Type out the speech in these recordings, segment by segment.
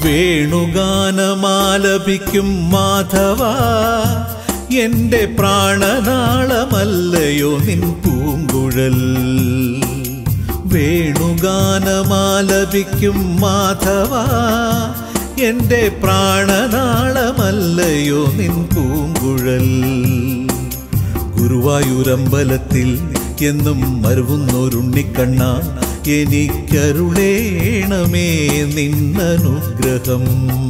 വേണുഗാനമാലപിക്കും മാധവ എന്റെ പ്രാണനാളമല്ലയോ നിൻ പൂങ്കുഴൽ വേണുഗാനമാലപിക്കും മാധവ എന്റെ പ്രാണനാളമല്ലയോ നിൻ പൂങ്കുഴൽ ഗുരുവായൂരമ്പലത്തിൽ എന്നും മരുവുന്നൊരുണ്ണിക്കണ്ണ എനിക്കരുളേണമേ നിന്നനുഗ്രഹം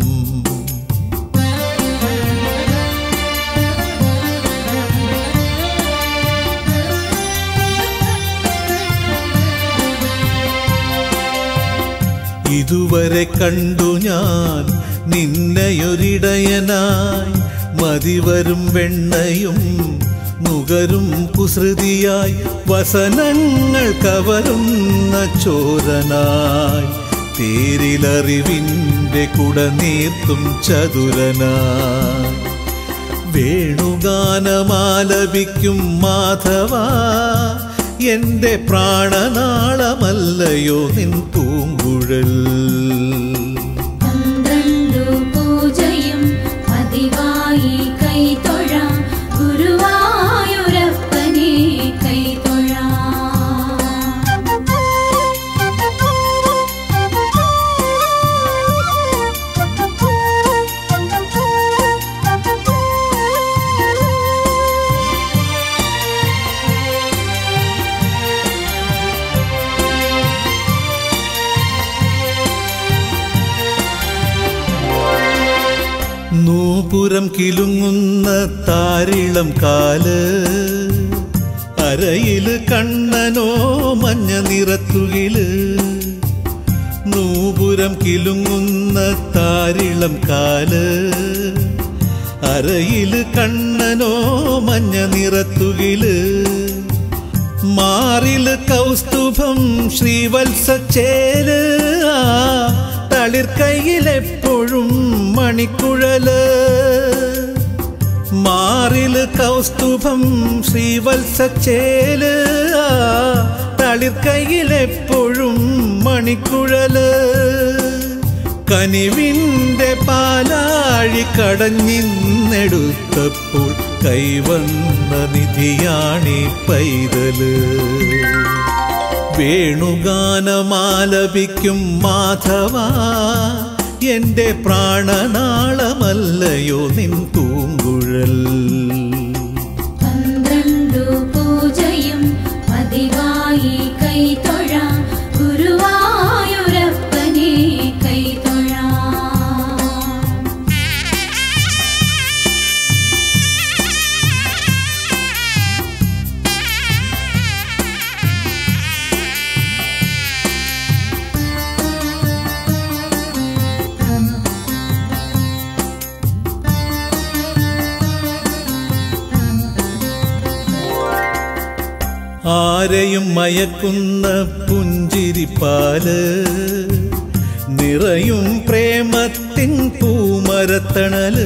ഇതുവരെ കണ്ടു ഞാൻ നിന്നെയൊരിടയനായി മതിവരും വെണ്ണയും നുകരും കുസൃതിയായി വസനങ്ങൾ കവരുന്ന ചോരനായി തേരിലറിവിൻ്റെ കുടനീർത്തും ചതുരനായി വേണുഗാനമാലപിക്കും മാധവ എന്റെ പ്രാണനാളമല്ലയോ നിൻ പൂങ്കുഴൽ പന്ത്രണ്ടു പൂജയും പതിവായി കൈതൊഴാം ഗുരുവായൂരപ്പനെ കൈതൊഴാം നൂപുരം കിലുങ്ങുന്ന താരിളം കാല് അരയില് കണ്ണനോ മഞ്ഞ നിറത്തുകില് നൂപുരം കിലുങ്ങുന്ന താരിളം കാല് അരയില് കണ്ണനോ മഞ്ഞ നിറത്തുകില് മാറില് കൗസ്തുഭം ശ്രീവത്സച്ചേല് ആ തളിർക്കൈയിലെപ്പോഴും മണിക്കുഴല് മാറില് കൗസ്തുഭം ശ്രീവത്സച്ചേല് ആ തളിർക്കൈയിലെപ്പോഴും മണിക്കുഴല് കനിവിൻ്റെ പാലാഴി കടഞ്ഞിന്നെടുത്തപ്പോൾ കൈവന്ന നിധിയാണി പൈതല് വേണുഗാനമാലപിക്കും മാധവ എന്റെ പ്രാണനാളമല്ലയോ നിൻ പൂങ്കുഴൽ പന്ത്രണ്ടു പൂജയും പതിവായി കൈതൊഴാം ഗുരുവായൂരപ്പനെ കൈതൊഴാം ആരെയും മയക്കുന്ന പുഞ്ചിരിപ്പാല് നിറയും പ്രേമത്തിൻ പൂമരത്തണല്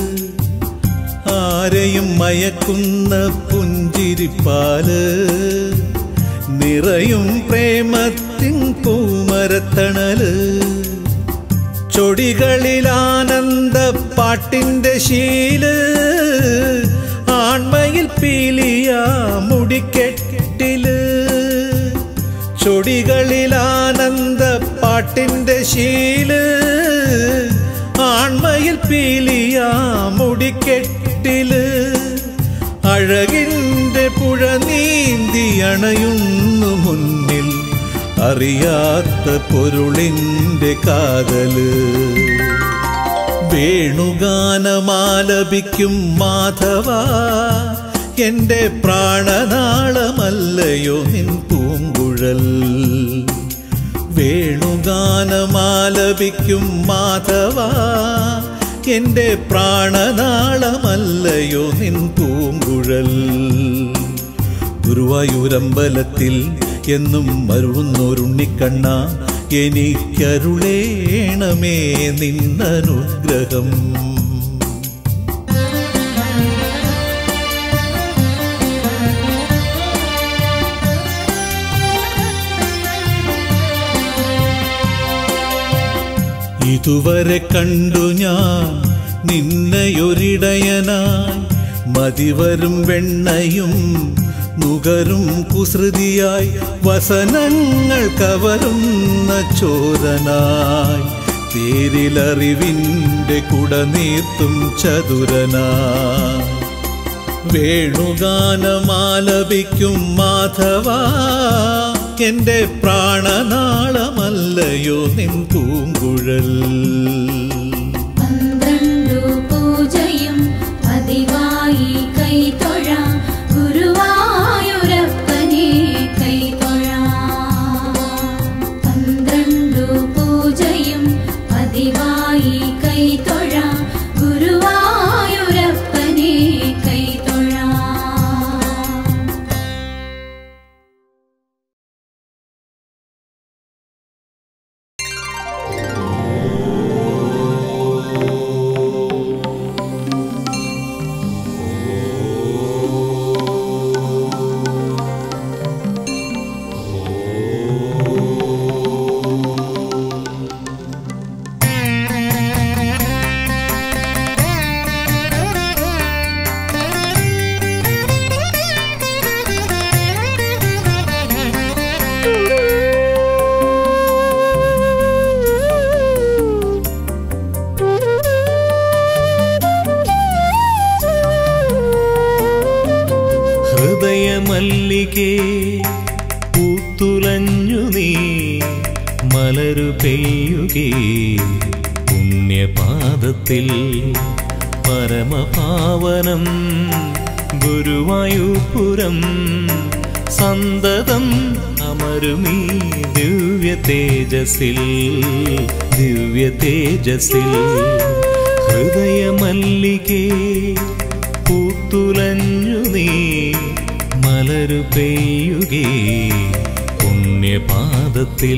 ആരെയും മയക്കുന്ന പുഞ്ചിരിപ്പാല് നിറയും പ്രേമത്തിൻ പൂമരത്തണല് ചൊടികളിലാനന്ദ പാട്ടിന്റെ ശീല് ആൺമയിൽ പീലിയ മുടിക്കെട്ടില് ചൊടികളിലാനന്ദ പാട്ടിന്റെ ശീല് ആൺമയിൽ പീലിയ മുടിക്കെട്ടില് അഴകിൻ്റെ പുഴ നീന്തി അണയുന്നു മുന്നിൽ അറിയാത്ത പൊരുളിൻ്റെ കാതല് വേണുഗാനമാലപിക്കും മാധവ എന്റെ പ്രാണനാളമല്ലയോ നിൻ പൂങ്കുഴൽ വേണുഗാനമാലപിക്കും മാധവ എന്റെ പ്രാണനാളമല്ലയോ നിൻ പൂങ്കുഴൽ ഗുരുവായൂരമ്പലത്തിൽ എന്നും മരുവുന്നൊരുണ്ണിക്കണ്ണ എനിക്കരുളേണമേ നിന്നനുഗ്രഹം ഇതുവരെ കണ്ടു ഞാൻ നിന്നെയൊരിടയനായി മതിവരും വെണ്ണയും നുകരും കുസൃതിയായി വസനങ്ങൾ കവരുന്ന ചോരനായി തേരിലറിവിൻ്റെ കുടനീർത്തും ചതുരനായി വേണുഗാനമാലപിക്കും മാധവ എന്റെ പ്രാണനാളമല്ലയോ നിൻ പൂങ്കുഴൽ പന്ത്രണ്ടു പൂജയും പതിവായി കൈതൊഴാം ഗുരുവായൂരപ്പനെ കൈതൊഴാം പന്ത്രണ്ടു പൂജയും പതിവായി കൈതൊഴാം ഗുരുവായൂരപ്പനെ കൈതൊഴാം ഹൃദയമല്ലികേ പൂത്തുലഞ്ഞു നീ മലരു പെയ്യുകേ പുണ്യപാദത്തിൽ പരമപാവനം ഗുരുവായൂപുരം സന്തതം അമരുമീ ദിവ്യ തേജസിൽ ദിവ്യ തേജസിൽ ഹൃദയമല്ലികേ പൂത്തുലഞ്ഞു നീ മലരു പെയ്യുകേ പുണ്യപാദത്തിൽ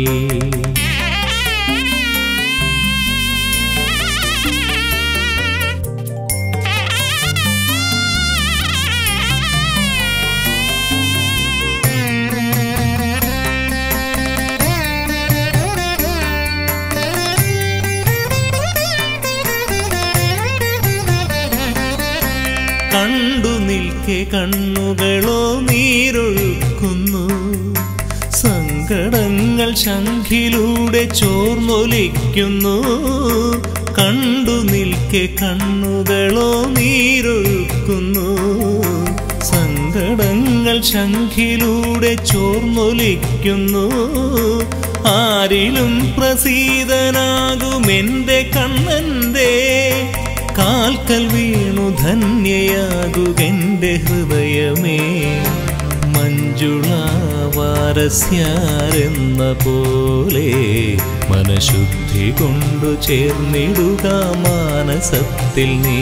കണ്ടു നിൽക്കെ കണ്ണുകളോ നീരൊഴുക്കുന്നു സങ്കടങ്ങൾ ശംഖിലൂടെ ചോർന്നൊലിക്കുന്നു കണ്ടു നിൽക്കെ കണ്ണുകളോ നീരൊഴുക്കുന്നു സങ്കടങ്ങൾ ശംഖിലൂടെ ചോർന്നൊലിക്കുന്നു ആരിലും പ്രസീതനാകുമെന്റെ കണ്ണന്റെ കാൽക്കൽ വീണു ധന്യയാകുകെന്റെ ഹൃദയമേ മഞ്ജുള വാരസ്യാരെന്ന പോലെ മനഃശുദ്ധി കൊണ്ടു ചേർന്നിടുക മാനസത്തിൽ നീ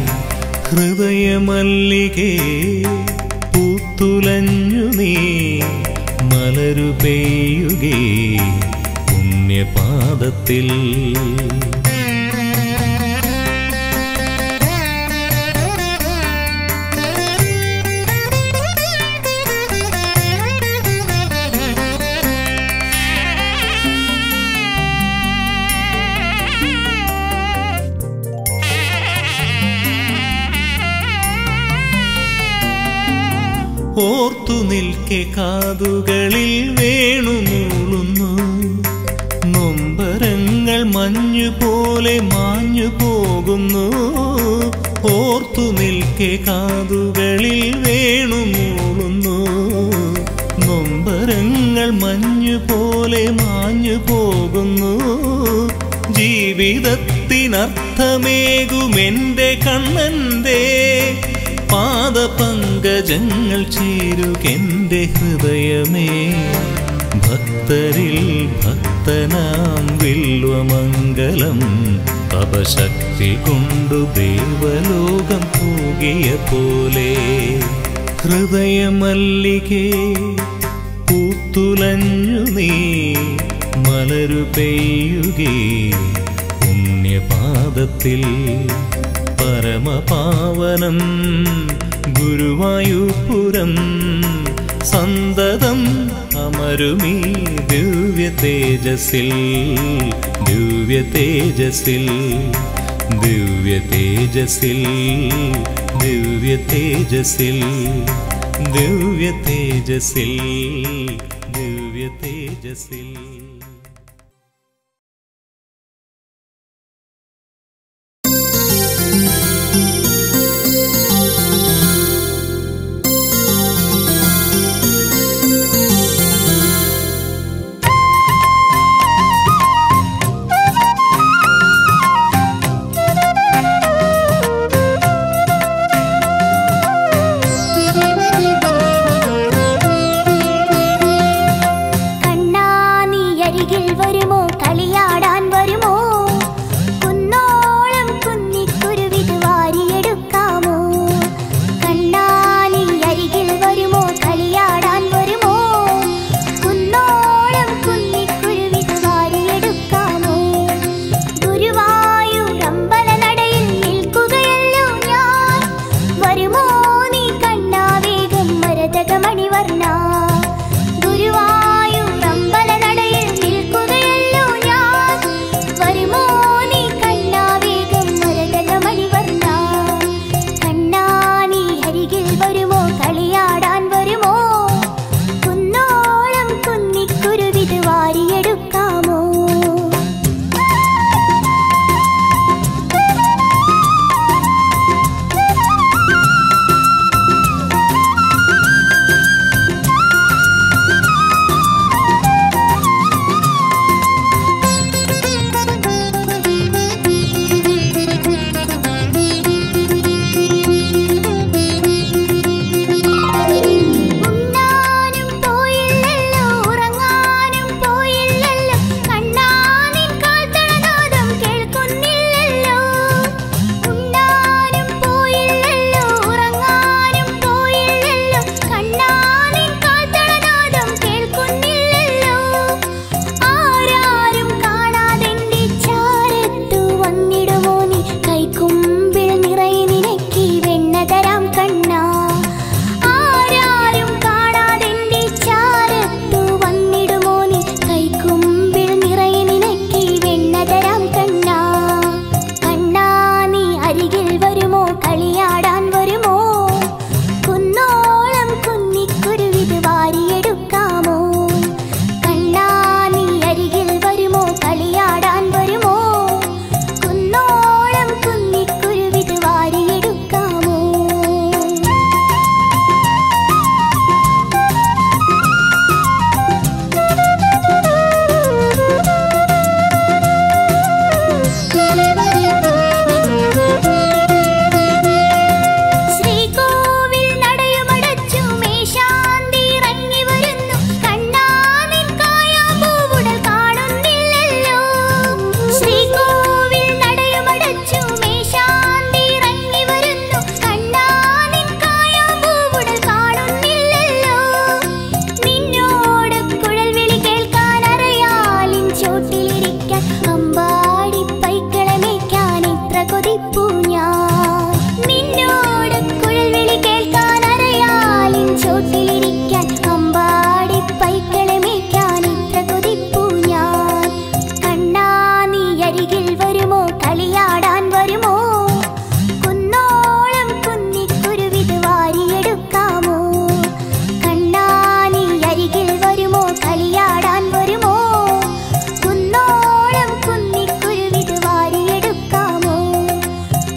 ഹൃദയമല്ലികേ പൂത്തുലഞ്ഞു നീ മലരു പെയ്യുകേ പുണ്യപാദത്തിൽ ഓർത്തു നിൽക്കെ കാതുകളിൽ വേണുമൂളുന്നു നൊമ്പരങ്ങൾ മഞ്ഞു പോലെ മാഞ്ഞു പോകുന്നു ഓർത്തു നിൽക്കെ കാതുകളിൽ വേണുമൂളുന്നു നൊമ്പരങ്ങൾ മഞ്ഞു പോലെ മാഞ്ഞു പോകുന്നു ജീവിതത്തിനർത്ഥമേകുമെന്റെ കണ്ണന്റെ പാദപങ്കജങ്ങൾ ചേരുകെന്റെ ഹൃദയമേ ഭക്തരിൽ ഭക്തനാം വില്വമംഗലം തപശക്തി കൊണ്ടു ദേവലോകം പോകിയ പോലെ ഹൃദയമല്ലികേ പൂത്തുലഞ്ഞു നീ മലരു പെയ്യുകേ പുണ്യപാദത്തിൽ പരമപാവനം ഗുരുവായൂപുരം സന്തതം അമരുമീ ദിവ്യ തേജസ്സിൽ ദിവ്യ തേജസ്സിൽ ദിവ്യ തേജസ്സിൽ ദിവ്യ തേജസ്സിൽ ദിവ്യ തേജസ്സിൽ ദിവ്യ തേജസ്സിൽ കണ്ണാ നീ അരികിൽ വരുമോ കളിയാടാൻ വരുമോ കുന്നോളം കുന്നിക്കുരുവിത് വാരിയെടുക്കാമോ കണ്ണാ നീ അരികിൽ വരുമോ കളിയാടാൻ വരുമോ കുന്നോളം കുന്നിക്കുരുവിത് വാരിയെടുക്കാമോ ഗുരുവായൂർ അമ്പലനടയിൽ നിൽക്കുകയല്ലോ ഞാൻ വരുമോ നീ കണ്ണാ വേഗം മരതകമണിവർണ്ണ ഗുരുവായൂർ അമ്പലനടയിൽ നിൽക്കുകയല്ലോ ഞാൻ വരുമോ നീ കണ്ണാ വേഗം മരതകമണിവർണ്ണ കണ്ണാ നീ അരികിൽ വരുമോ കളിയാടാൻ വരുമോ കുന്നോളം കുന്നിക്കുരുവിത് വാരിയെടുക്കാമോ ഉണ്ണാനും പോയില്ലല്ലോ ഉറങ്ങാനും പോയില്ലല്ലോ കണ്ണാനിൻ കാൽത്തളനാദം കേൾക്കുന്നില്ലല്ലോ ഉണ്ണാനും പോയില്ലല്ലോ ഉറങ്ങാനും പോയില്ലല്ലോ കണ്ണാനിൻ കാൽത്തളനാദം കേൾക്കുന്നില്ലല്ലോ ആരാരും കാണാതെന്റെ ചാരത്തു വന്നിടുമോ നീ കൈക്കുമ്പിൾ നിറയെ നിനക്കി വെണ്ണ തരാം കണ്ണാ ആരാരും കാണാതെന്റെ ചാരത്തു വന്നിടുമോ നീ കൈക്കുമ്പിൾ നിറയെ നിനക്കി വെണ്ണ തരാം കണ്ണാ കണ്ണാ നീ അരികിൽ വരുമോ കളിയാടാൻ വരുമോ കുന്നോളം കുന്നിക്കുരുവിത് വാരിയെടുക്കാമോ കണ്ണാ നീ അരികിൽ വരുമോ കളിയാടാൻ വരുമോ കുന്നോളം കുന്നിക്കുരുവിത് വാരിയെടുക്കാമോ ശ്രീകോവിൽ നടയുമടച്ചു മേശാന്തി ഇറങ്ങി വരുന്നു കണ്ണാനിൻ കായാമ്പൂവുടൽ കാണുന്നില്ലല്ലോ ശ്രീകോവിൽ നടയുമടച്ചു മേശാന്തി ഇറങ്ങി വരുന്നു കണ്ണാനിൻ കായാമ്പൂവുടൽ കാണുന്നില്ലല്ലോ നിന്നോട് കുഴൽവിളി കേൾക്കാൻ അറിയാലിൻ ചോട്ടിലിരിക്കാൻ അമ്പാടി പൈക്കളെ മേയ്ക്കാൻ ഇത്ര കൊതിപ്പൂ ഞാൻ നിന്നോട് കുഴൽവിളി കേൾക്കാൻ അറിയാലിൻ ചോട്ടിലിരിക്കാൻ അമ്പാടി പൈക്കളെ മേയ്ക്കാൻ ഇത്ര കൊതിപ്പൂ ഞാൻ കണ്ണാ നീ അരികിൽ വരുമോ കളിയാടാൻ വരുമോ കുന്നോളം കുന്നിക്കുരുവിത് വാരിയെടുക്കാമോ കണ്ണാ നീ അരികിൽ വരുമോ കളിയാടാൻ വരുമോ കുന്നോളം കുന്നിക്കുരുവിത് വാരിയെടുക്കാമോ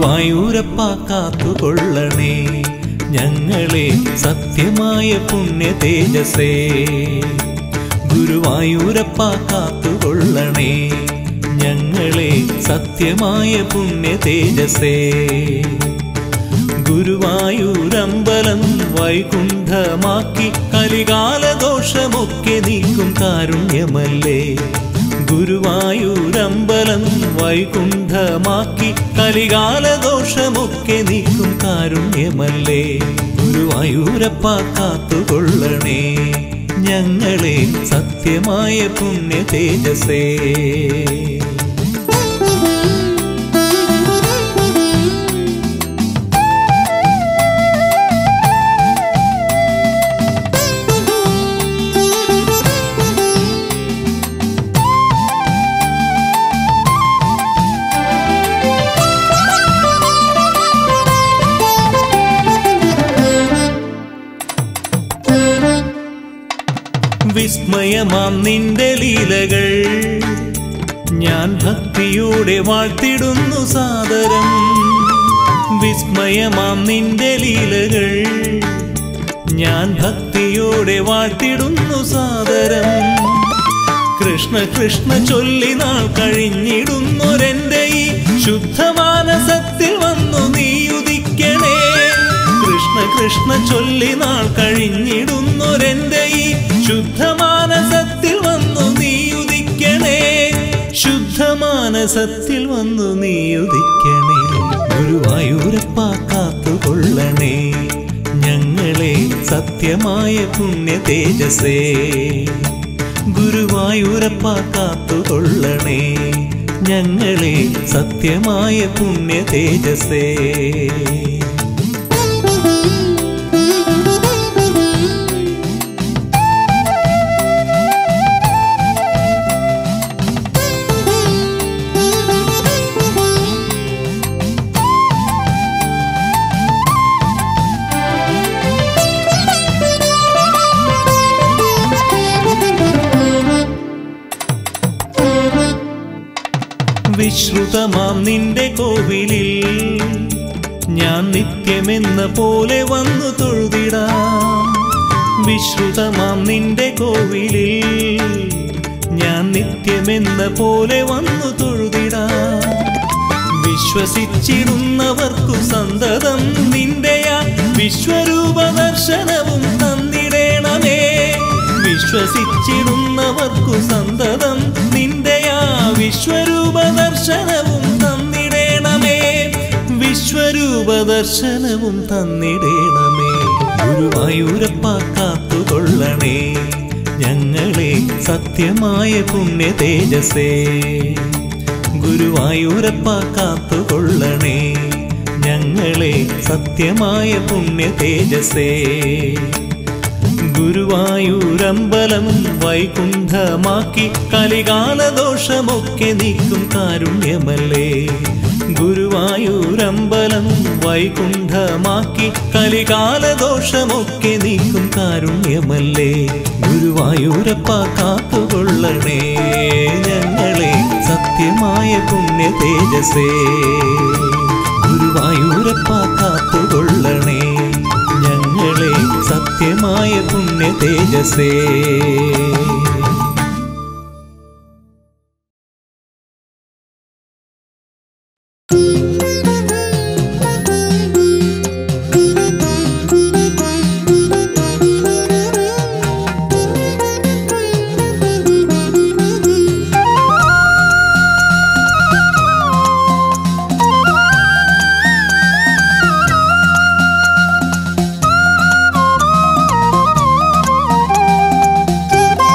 ഗുരുവായൂരപ്പ കാത്തുകൊള്ളണേ ഞങ്ങളെ സത്യമായ പുണ്യ തേജസേ ഗുരുവായൂരപ്പ കാത്തുകൊള്ളണേ ഞങ്ങളെ സത്യമായ പുണ്യ തേജസേ ഗുരുവായൂരമ്പലം വൈകുണ്ഠമാക്കി കലികാല ദോഷമൊക്കെ നീക്കും കാരുണ്യമല്ലേ ഗുരുവായൂരമ്പലം വൈകുണ്ഠമാക്കി കലികാല ദോഷമൊക്കെ നീക്കും കാരുണ്യമല്ലേ ഗുരുവായൂരപ്പ കാത്തുകൊള്ളണേ ഞങ്ങളെ സത്യമായ പുണ്യ തേജസേ വിസ്മയമാം നിന്റെ ലീലകൾ ഞാൻ ഭക്തിയോടെ വാഴ്ത്തിടുന്നു സാദരം വിസ്മയമാം നിന്റെ ലീലകൾ ഞാൻ ഭക്തിയോടെ വാഴ്ത്തിടുന്നു സാദരം കൃഷ്ണ കൃഷ്ണ ചൊല്ലി നാൾ കഴിഞ്ഞിടുന്നൊരെന്റെ ഈ ശുദ്ധമാനസത്തിൽ വന്നു നീ ഉദിക്കണേ കൃഷ്ണ കൃഷ്ണ ചൊല്ലി നാൾ കഴിഞ്ഞിടുന്നൊരെന്റെ ഈ ശുദ്ധമാനസത്തിൽ വന്നു നീ ഉദിക്കണേ ശുദ്ധമാനസത്തിൽ വന്നു നീ ഉദിക്കണേ ഗുരുവായൂരപ്പ കാത്തുകൊള്ളണേ ഞങ്ങളെ സത്യമായ പുണ്യ തേജസേ ഗുരുവായൂരപ്പ കാത്തുകൊള്ളണേ ഞങ്ങളെ സത്യമായ പുണ്യ തേജസേ വിശ്രുതമാം നിന്റെ കോവിലിൽ ഞാൻ നിത്യമെന്ന പോലെ വന്നു തൊഴുതിടാം വിശ്രുതമാം നിന്റെ കോവിലിൽ ഞാൻ നിത്യമെന്ന പോലെ വന്നു തൊഴുതിടാം വിശ്വസിച്ചിടുന്നവർക്കു സന്തതം നിന്റെയാ വിശ്വരൂപ ദർശനവും തന്നിടേണമേ വിശ്വസിച്ചിടുന്നവർക്കു സന്തതം നിന്റെയാ വിശ്വരൂപ ദർശനവും തന്നിടേണമേ വിശ്വരൂപ ദർശനവും തന്നിടേണമേ ഗുരുവായൂരപ്പ കാത്തുകൊള്ളണേ ഞങ്ങളെ സത്യമായ പുണ്യ തേജസേ ഗുരുവായൂരപ്പ കാത്തുകൊള്ളണേ ഞങ്ങളെ സത്യമായ പുണ്യ തേജസേ ഗുരുവായൂരമ്പലം വൈകുണ്ഠമാക്കി കലികാല ദോഷമൊക്കെ നീക്കും കാരുണ്യമല്ലേ ഗുരുവായൂരമ്പലം വൈകുണ്ഠമാക്കി കലികാല ദോഷമൊക്കെ നീക്കും കാരുണ്യമല്ലേ ഗുരുവായൂരപ്പ കാത്തുകൊള്ളണേ ഞങ്ങളെ സത്യമായ പുണ്യ തേജസേ ഗുരുവായൂരപ്പ കാത്തുകൊള്ളണേ ഞങ്ങളെ സത്യമായ പുണ്യ തേജസേ ും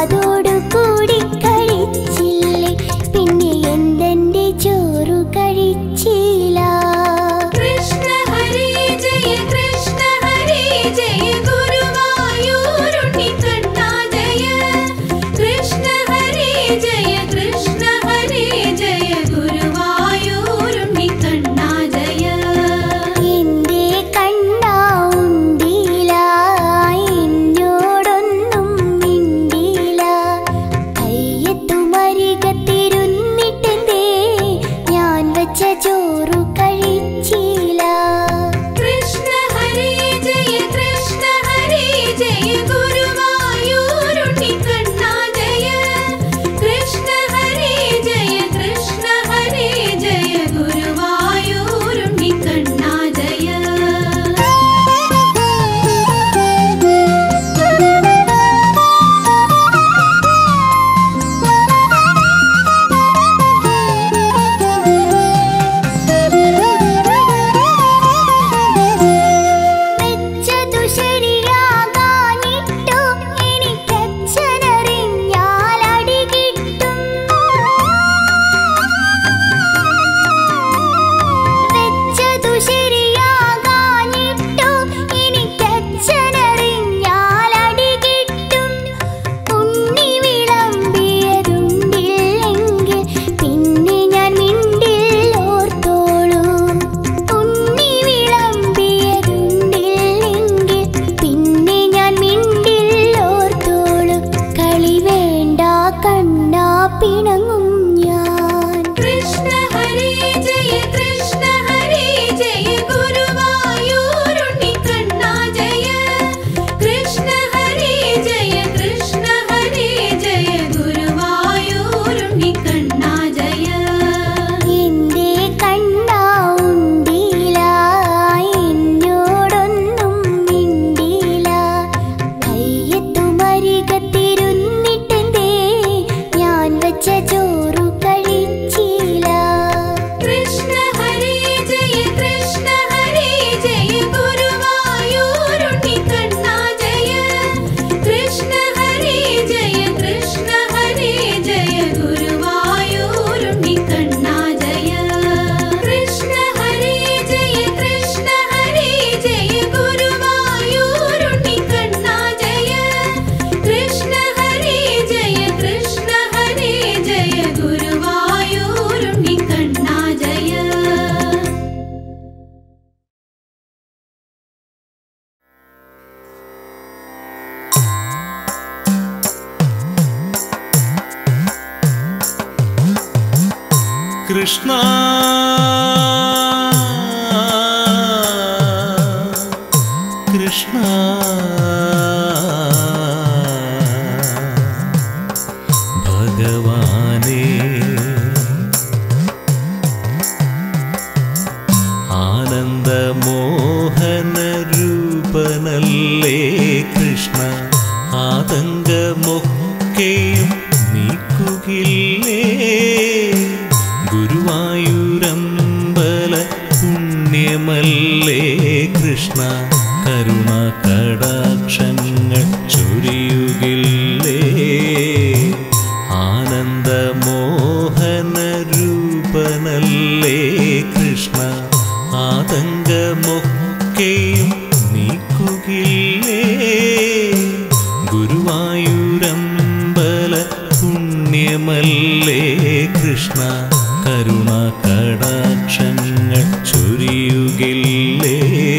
അതോടു കൂടി കഴിച്ചില്ലേ പിന്നെ എന്തെന്റെ ചോറു കഴിച്ചില്ല കൃഷ്ണ ഹരി ജയ കൃഷ്ണ ഹരി ജയ ഗുരുവായൂരുണ്ണി കണ്ണാ ജയ കൃഷ്ണ ഹരി ജയ കൃഷ്ണ ഹരി ജയ ഗുരുവായൂരുണ്ണി കണ്ണാ ജയ എന്റെ കണ്ണാ ഉണ്ടില്ല എന്നോടൊന്നും മിണ്ടില്ല കയ്യെത്തുമരികത്തിരുന്നിട്ടെന്തേ ഞാൻ വെച്ച ചോറു കഴിച്ചില്ല കൃഷ്ണ ഹരി ജയ കൃഷ്ണ ഹരി ജയ ഗുരുവായൂരുണ്ണി കണ്ണാ ജയ കൃഷ്ണ ഹരി ജയ കൃഷ്ണ ഹരി ജയ ഗുരുവായൂരുണ്ണി കണ്ണാ ജയ വെച്ചതു ശരിയാകാനിട്ടു എനിക്കച്ഛനറിഞ്ഞാൽ അടി കിട്ടും വെച്ചതു ശരിയാകാനിട്ടു എനിക്കച്ഛനറിഞ്ഞാൽ അടി കിട്ടും ഉണ്ണി വിളമ്പിയതുണ്ടില്ലെങ്കിൽ പിന്നെ ഞാൻ മിണ്ടില്ലോർത്തോളൂ ഉണ്ണി വിളമ്പിയതുണ്ടില്ലെങ്കിൽ പിന്നെ ഞാൻ മിണ്ടില്ലോർത്തോളൂ കളി വേണ്ട കണ്ണാ പിണങ്ങും ഞാൻ കൃഷ്ണ ഹരി ജയ കൃഷ്ണ ഹരി ജയ ഗുരുവായൂരുണ്ണി കണ്ണാ ജയ കൃഷ്ണ ഹരി ജയ കൃഷ്ണ ഹരി ജയ ഗുരുവായൂരുണ്ണി കണ്ണാ ജയ എന്റെ കണ്ണാ ഉണ്ടില്ല എന്നോടൊന്നും മിണ്ടില്ല കയ്യെത്തുമരികത്തിരുന്നിട്ടെന്തേ ഞാൻ വെച്ച ചോറു കഴിച്ചില്ല കൃഷ്ണ ഹരി ജയ കൃഷ്ണ ഹരി ജയ ഗുരുവായൂരുണ്ണി കണ്ണാ ജയ കൃഷ്ണ ഹരി ജയ കൃഷ്ണ ഹരി ജയ ഗുരുവായൂരുണ്ണി കണ്ണാ ജയ കൃഷ്ണ ഹരി ജയ കൃഷ്ണ ഹരി ജയ ഗുരുവായൂരുണ്ണി കണ്ണാ ജയ കൃഷ്ണ ഹരി ജയ കൃഷ്ണ ഹരി ജയ ഗുരുവായൂരുണ്ണി കണ്ണാ ജയ കൃഷ്ണ കൃഷ്ണ ഭഗവാനേ ആനന്ദമോഹന രൂപനല്ലേ കൃഷ്ണ ആതങ്കമൊക്കെയും നീക്കുകില്ലേ ഗുരുവായൂരമ്പല പുണ്യമല്ലേ കൃഷ്ണ കരുണ കടാക്ഷങ്ങൾ ചൊരിയുകില്ലേ ആനന്ദമോഹന രൂപനല്ലേ കൃഷ്ണ ആതങ്കമൊക്കെയും നീക്കുകില്ലേ ഗുരുവായൂരമ്പല പുണ്യമല്ലേ കൃഷ്ണ കരുണ കടാക്ഷങ്ങൾ ചൊരിയുകില്ലേ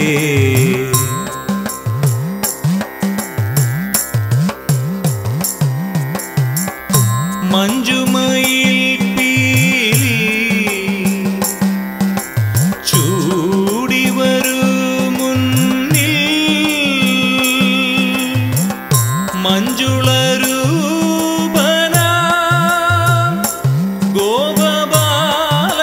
മഞ്ജുമയിൽ പീലി ചൂടി വരൂ മുന്നിൽ മഞ്ജുളരൂപന ഗോപബാല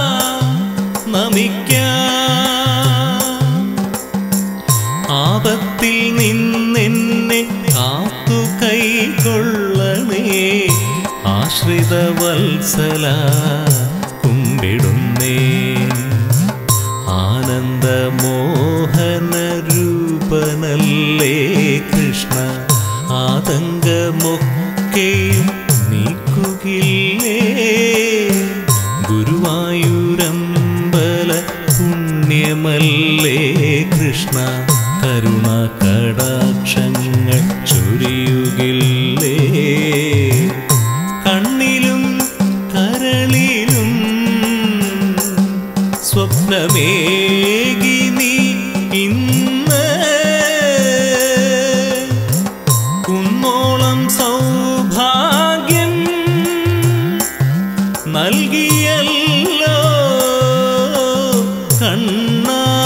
നമിക്കാം ആപത്തിൽ നിന്നെന്നെ കാത്തു കൈകൊള്ളണേ ആശ്രിത വത്സല കുമ്പിടുന്നേ ആനന്ദമോഹന രൂപനല്ലേ കൃഷ്ണ ആതങ്കമൊക്കെ ദുഃഖമൊക്കെയും നീക്കുകില്ലേ ഗുരുവായൂരമ്പല പുണ്യമല്ലേ കൃഷ്ണ കരുണ കടാക്ഷങ്ങൾ ചൊരിയുകില്ലേ കണ്ണിലും കരളിലും സ്വപ്നമേകി നീ ഇന്ന് കുന്നോളം സൗഭാഗ്യം നൽകിയല്ലോ കണ്ണ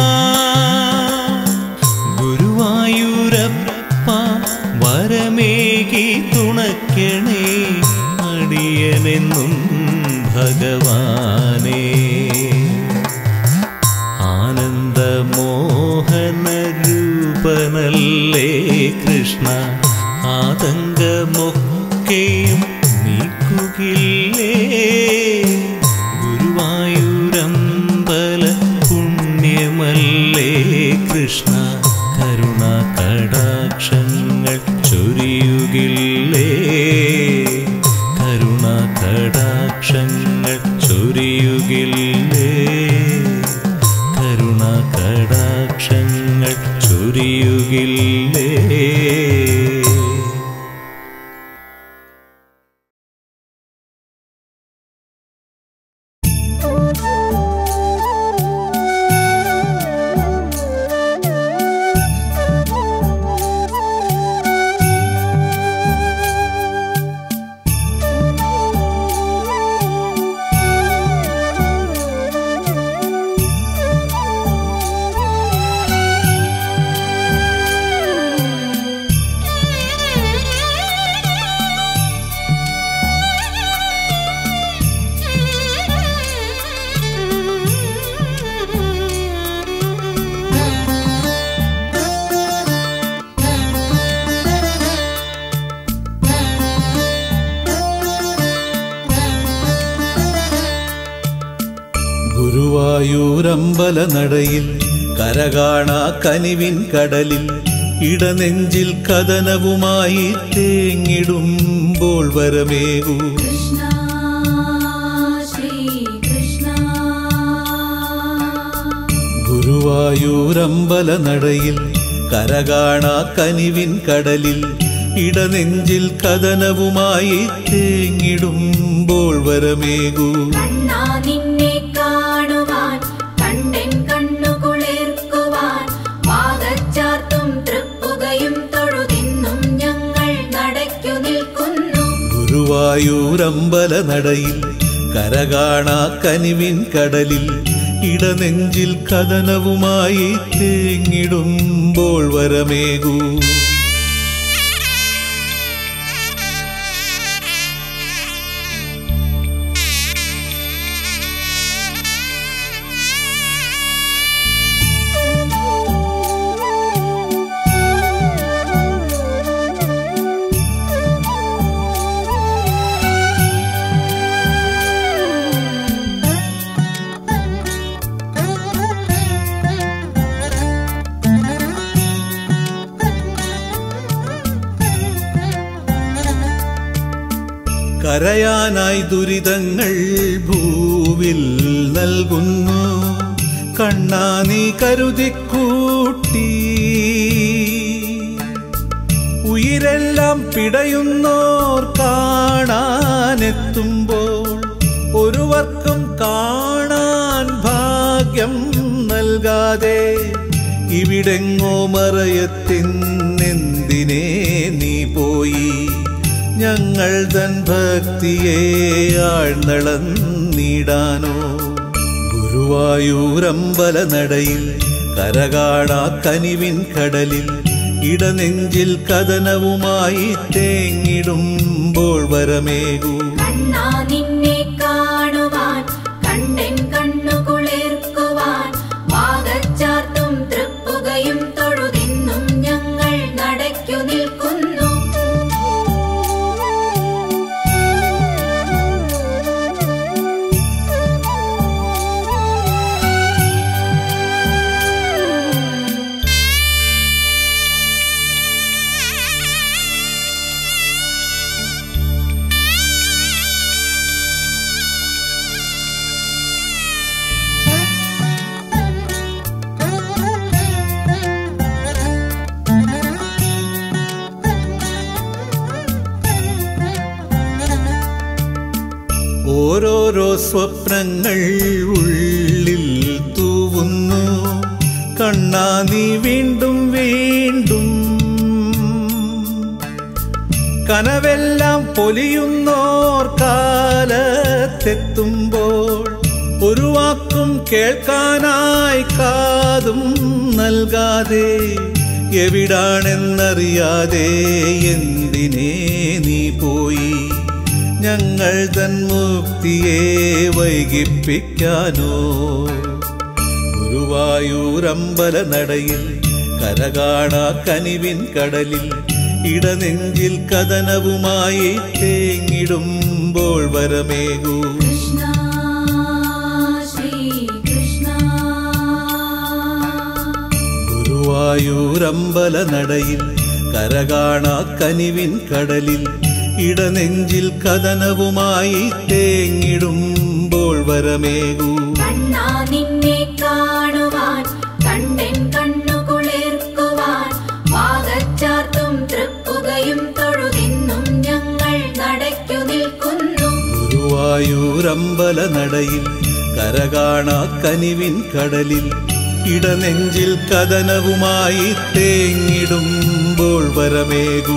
ഗുരുവായൂരപ്പ വരമേകി തുണയ്ക്കണേ അടിയനെന്നും ഭഗവാനേ ആനന്ദമോഹനരൂപനല്ലേ കൃഷ്ണ ആതങ്കമൊക്കെയും നീക്കുകില്ലേ ഗുരുവായൂരമ്പല പുണ്യമല്ലേ കൃഷ്ണ കരുണ കടാക്ഷങ്ങൾ ചൊരിയുകില്ലേ കരുണ കടാക്ഷങ്ങൾ ചൊരിയുകില്ലേ കരുണ കടാക്ഷങ്ങൾ ചൊരിയുകില്ലേ ഗുരുവായൂരമ്പല നടയിൽ കരകാണാ കനിവിൻ കടലിൽ ഇടനെഞ്ചിൽ കഥനവുമായി തേങ്ങിടുമ്പോൾ വരമേകൂ കൃഷ്ണ ശ്രീ കൃഷ്ണ ഗുരുവായൂരമ്പല നടയിൽ കരകാണാ കനിവിൻ കടലിൽ ഇടനെഞ്ചിൽ കഥനവുമായി തേങ്ങിടുമ്പോൾ വരമേകൂ കണ്ണാ നിന്നെ കാണുവാൻ കണ്ടെൻ കണ്ണു കുളിർക്കുവാൻ പാദച്ചാർത്തും തൃപ്പുകയും തൊഴുതിന്നും ഞങ്ങൾ നടയ്ക്കു നിൽക്കുന്നു ഗുരുവായൂരമ്പല നടയിൽ കരകാണാ കനിവിൻ കടലിൽ ഇടനെഞ്ചിൽ കഥനവുമായി തേങ്ങിടുമ്പോൾ വരമേകൂ കരയാനായി ദുരിതങ്ങൾ ഭൂവിൽ നൽകുന്നു കണ്ണാ നീ കരുതിക്കൂട്ടി ഉയിരെല്ലാം പിടയുന്നോർ കാണാനെത്തുമ്പോൾ ഒരുവർക്കും കാണാൻ ഭാഗ്യം നൽകാതെ ഇവിടെങ്ങോ മറയത്തിന്നെന്തിനേ നീ പോയി ഞങ്ങൾ തൻ ഭക്തിയെ ആഴ്ന്നളന്നിടാനോ ഗുരുവായൂരമ്പല നടയിൽ കരകാടാ കനിവിൻ കടലിൽ ഇടനെഞ്ചിൽ കഥനവുമായി തേങ്ങിടുമ്പോൾ വരമേകൂ കണ്ണാ നിന്നെ കാണുവാൻ കണ്ടെൻ കണ്ണു കുളിർക്കുവാൻ പാദച്ചാർത്തും തൃപ്പുകയും തൊഴുതിന്നും ഞങ്ങൾ നടയ്ക്കു നിൽക്കുന്നു ും ഓരോരോ സ്വപ്നങ്ങൾ ഉള്ളിൽ തൂവുന്നു കണ്ണാ നീ വീണ്ടും വീണ്ടും കനവെല്ലാം പൊലിയുന്നോർ കാലത്തെത്തുമ്പോൾ ഒരു വാക്കും കേൾക്കാനായി കാതും നൽകാതെ എവിടാണെന്നറിയാതെ എന്തിനേ നീ പോയി ഞങ്ങൾ തൻ മുക്തിയെ വൈകിപ്പിക്കാനോ ഗുരുവായൂരമ്പല നടയിൽ കരകാണാ കനിവിൻ കടലിൽ ഇടനെഞ്ചിൽ കഥനവുമായി തേങ്ങിടുമ്പോൾ വരമേകൂ കൃഷ്ണ ശ്രീകൃഷ്ണ ഗുരുവായൂരമ്പല നടയിൽ കരകാണാ കനിവിൻ കടലിൽ ഇടനെഞ്ചിൽ കഥനവുമായി തേങ്ങിടുമ്പോൾ വരമേകൂ കണ്ണാ നിന്നെ കാണുവാൻ കണ്ടെൻ കണ്ണു കുളിർക്കുവാൻ വാഗച്ചാർത്തും തൃപ്പുകയും തൊഴുതിന്നും ഞങ്ങൾ നടയ്ക്കു നിൽക്കുന്നു ഗുരുവായൂരമ്പല നടയിൽ കരകാണാ കനിവിൻ കടലിൽ ഇടനെഞ്ചിൽ കഥനവുമായി തേങ്ങിടുമ്പോൾ വരമേകൂ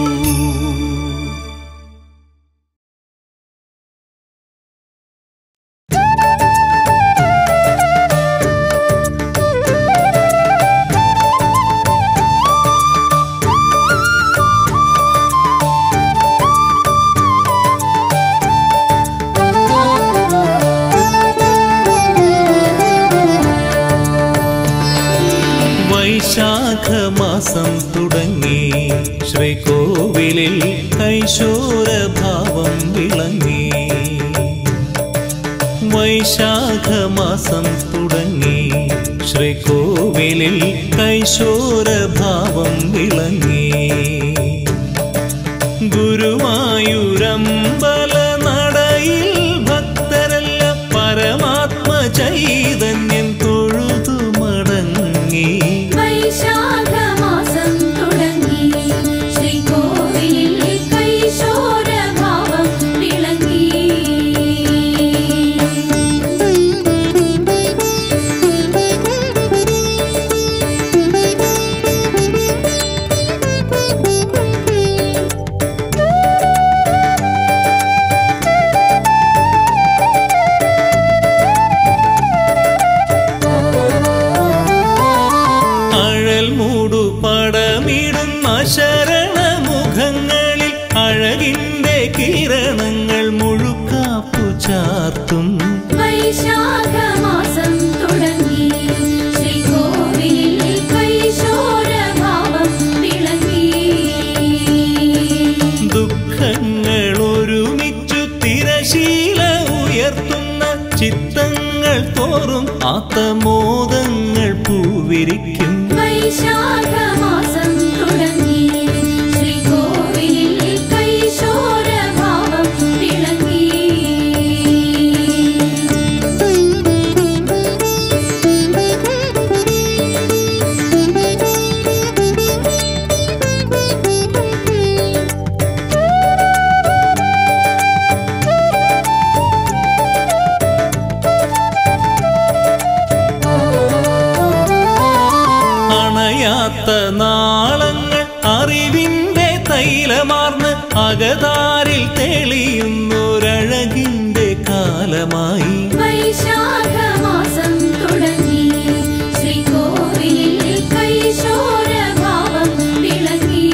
വൈശാഖമാസം തുടങ്ങി ശ്രീകോവിലിൽ കൈശോരഭാവം വിളങ്ങി വൈശാഖമാസം തുടങ്ങി ശ്രീകോവിലിൽ കൈശോരഭാവം വിളങ്ങി ഗുരുവായൂരമ്പല നടയിൽ ഭക്തരല്ല പരമാത്മ ചൈതന്യം തൊഴുതു മടങ്ങി വൈശാഖമാസം തുടങ്ങി ശ്രീകോവിലിൽ കൈശോരഭാവം വിളങ്ങി അഴൽ മൂടു പടമിടുന്ന ശരണമുഖങ്ങളിൽ അഴകിന്റെ കിരണങ്ങൾ മുഴുക്കാപ്പു ചാർത്തും വൈശാഖമാസം തുടങ്ങി ശ്രീകോവിലിൽ കൈശോരഭാവം വിളങ്ങി ദുഃഖങ്ങൾ ഒരുമിച്ചു തിരശീല ഉയർത്തുന്ന ചിത്തങ്ങൾ തോറും ആത്തമോദങ്ങൾ പൂവിരിക്കും വൈശാഖമാസം തുടങ്ങി ശ്രീകോവിലിൽ കൈശോരഭാവം വിളങ്ങി അണയാത്ത നാളങ്ങൾ അറിവിന്റെ തൈലമാർന്ന് അകതാരിൽ തെളിയുന്നൊരഴകിന്റെ കാലമായി വൈശാഖമാസം തുടങ്ങി ശ്രീകോവിലിൽ കൈശോരഭാവം വിളങ്ങി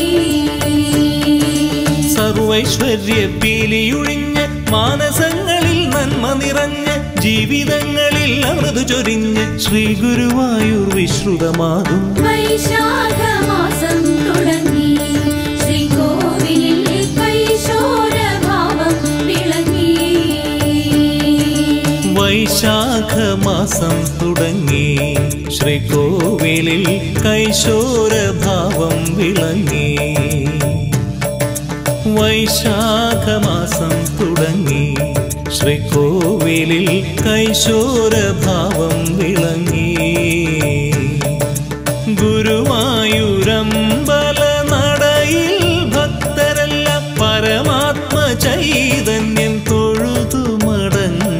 സർവൈശ്വര്യ പീലിയൊഴിഞ്ഞ് മാനസങ്ങളിൽ നന്മ നിറഞ്ഞ് ജീവിതങ്ങളിൽ അമൃത് ചൊരിഞ്ഞ് ശ്രീ ഗുരുവായൂർ വിശ്രുതമാകും വൈശാഖമാസം തുടങ്ങി ശ്രീകോവിലിൽ കൈശോരഭാവം വിളങ്ങി വൈശാഖമാസം തുടങ്ങി ശ്രീകോവിലിൽ കൈശോരഭാവം വിളങ്ങി വൈശാഖമാസം തുടങ്ങി ശ്രീകോവിലിൽ കൈശോരഭാവം വിളങ്ങി ഗുരുവായൂരമ്പല നടയിൽ ഭക്തരല്ല പരമാത്മ ചൈതന്യം തൊഴുതു മടങ്ങി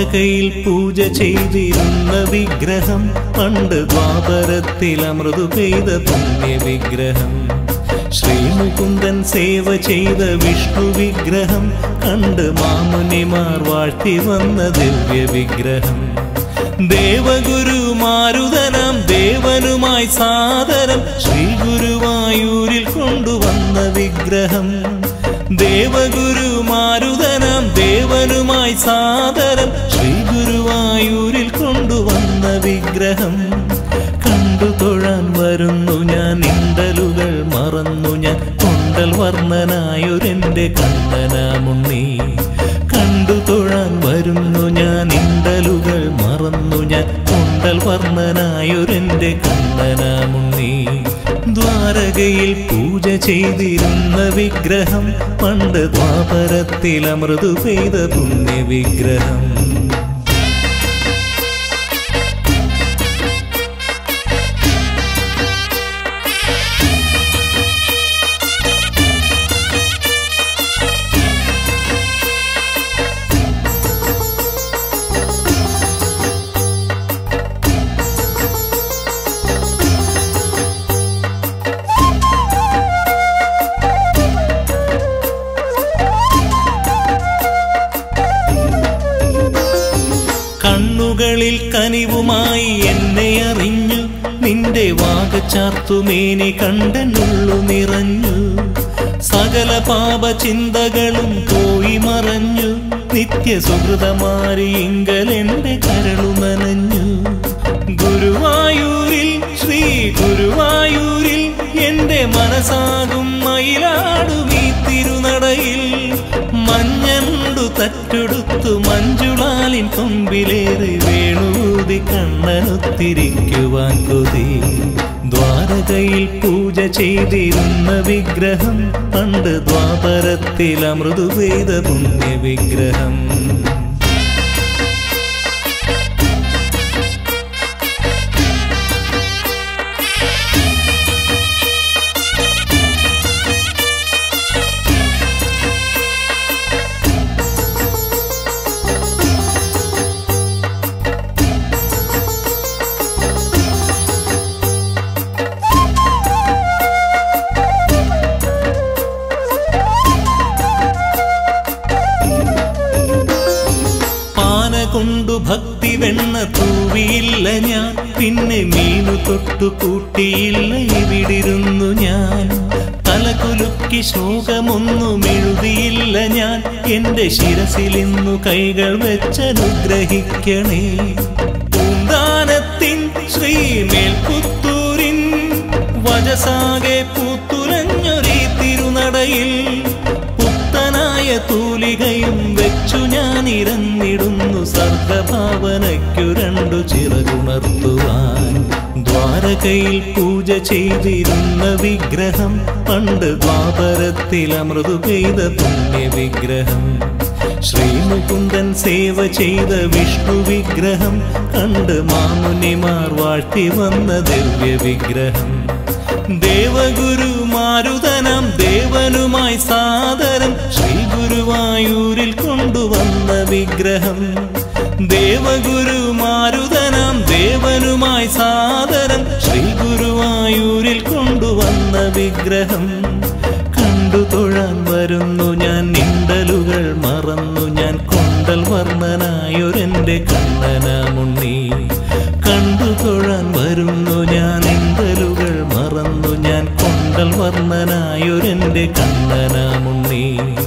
ദ്വാരകയിൽ പൂജ ചെയ്തിരുന്ന വിഗ്രഹം പണ്ട് ദ്വാപരത്തിൽ അമൃതു പെയ്ത പുണ്യ വിഗ്രഹം ശ്രീമുകുന്ദൻ സേവ ചെയ്ത വിഷ്ണു വിഗ്രഹം കണ്ട് മാമുനിമാർ വാഴ്ത്തി വന്ന ദിവ്യ വിഗ്രഹം ദേവഗുരു മാരുതനാം ദേവനുമായി സാദരം ശ്രീ ഗുരുവായൂരിൽ കൊണ്ടുവന്ന വിഗ്രഹം ദേവഗുരു മാരുതനാം ദേവനുമായി സാദരം ശ്രീ ഗുരുവായൂരിൽ കൊണ്ടുവന്ന വിഗ്രഹം കണ്ടു തൊഴാൻ വരുന്നു ഞാൻ ഇണ്ടലുകൾ മറന്നു ഞാൻ കൊണ്ടൽ വർണ്ണനായൊരെന്റെ കണ്ണനാമുണ്ണി കണ്ടു തൊഴാൻ വരുന്നു ഞാൻ ഇണ്ടലുകൾ മറന്നു ഞാൻ കൊണ്ടൽ വർണ്ണനായൊരെന്റെ കണ്ണനാമുണ്ണി ദ്വാരകയിൽ പൂജ ചെയ്തിരുന്ന വിഗ്രഹം പണ്ട് ദ്വാപരത്തിൽ അമൃതു പെയ്ത പുണ്യ വിഗ്രഹം കണ്ണുകളിൽ കനിവുമായി എന്നെ അറിഞ്ഞു നിന്റെ വാഗച്ചാർത്തുമേനി കണ്ടെന്നുള്ളു നിറഞ്ഞു സകല പാപ ചിന്തകളും പോയി മറഞ്ഞു നിത്യ സുഹൃതമാരിയിങ്കൽ എന്റെ കരളു നനഞ്ഞു ഗുരുവായൂരിൽ ശ്രീ ഗുരുവായൂരിൽ എന്റെ മനസ്സാകും മയിലാടും ഈ തിരുനടയിൽ മഞ്ഞണ്ടു തറ്റെടുത്തു മഞ്ജുളാലിൻ കൊമ്പിലേറി വേണൂതി കണ്ണനൊത്തിരിക്കുവാൻ കൊതി ദ്വാരകയിൽ പൂജ ചെയ്തിരുന്ന വിഗ്രഹം പണ്ട് ദ്വാപരത്തിൽ അമൃതു പെയ്ത പുണ്യ വിഗ്രഹം പാന കൊണ്ടു ഭക്തി വെണ്ണ തൂവിയില്ല ഞാൻ പിന്നെ മീനു തൊട്ടു കൂട്ടിയില്ല ഇവിടിരുന്നു ഞാൻ തലകുലുക്കി ശോകമൊന്നും എഴുതിയില്ല ഞാൻ എന്റെ ശിരസിലിന്നു കൈകൾ വെച്ചനുഗ്രഹിക്കണേ പൂന്താനത്തിൻ ശ്രീമേൽപുത്തൂരിൻ വജസാകെ പൂത്തുലഞ്ഞൊരീ തിരുനടയിൽ പുത്തനായ തൂലികയും വെച്ചു ഞാൻ ഇരന്നിടുന്നു സർഗഭാവനയ്ക്കു രണ്ടു ചിറകുണർത്തുവാൻ ദ്വാരകയിൽ പൂജ ചെയ്തിരുന്ന വിഗ്രഹം പണ്ട് ദ്വാപരത്തിൽ അമൃതു പെയ്ത പുണ്യ വിഗ്രഹം ശ്രീമുകുന്ദൻ സേവ ചെയ്ത വിഷ്ണു വിഗ്രഹം കണ്ട് മാമുനിമാർ വാഴ്ത്തി വന്ന ദിവ്യ വിഗ്രഹം ദേവഗുരു മാരുതനാം ദേവനുമായി സാദരം ശ്രീ ഗുരുവായൂരിൽ കൊണ്ടുവന്ന വിഗ്രഹം ദേവഗുരു മാരുതനാം ദേവനുമായി സാദരം ശ്രീ ഗുരുവായൂരിൽ കൊണ്ടുവന്ന വിഗ്രഹം കണ്ടു തൊഴാൻ വരുന്നു ഞാൻ നിണ്ടലുകൾ മറന്നു ഞാൻ കൊണ്ടൽ വർണ്ണനായൊരെന്റെ കണ്ണനാമുണ്ണി കണ്ടു തൊഴാൻ വരുന്നു ഞാൻ നിണ്ടലുകൾ മറന്നു ഞാൻ കൊണ്ടൽ വർണ്ണനായൊരെന്റെ കണ്ണനാമുണ്ണി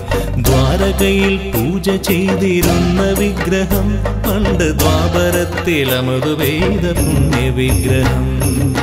ദ്വാരകയിൽ പൂജ ചെയ്തിരുന്ന വിഗ്രഹം പണ്ട് ദ്വാപരത്തിൽ അമൃതു പെയ്ത പുണ്യ വിഗ്രഹം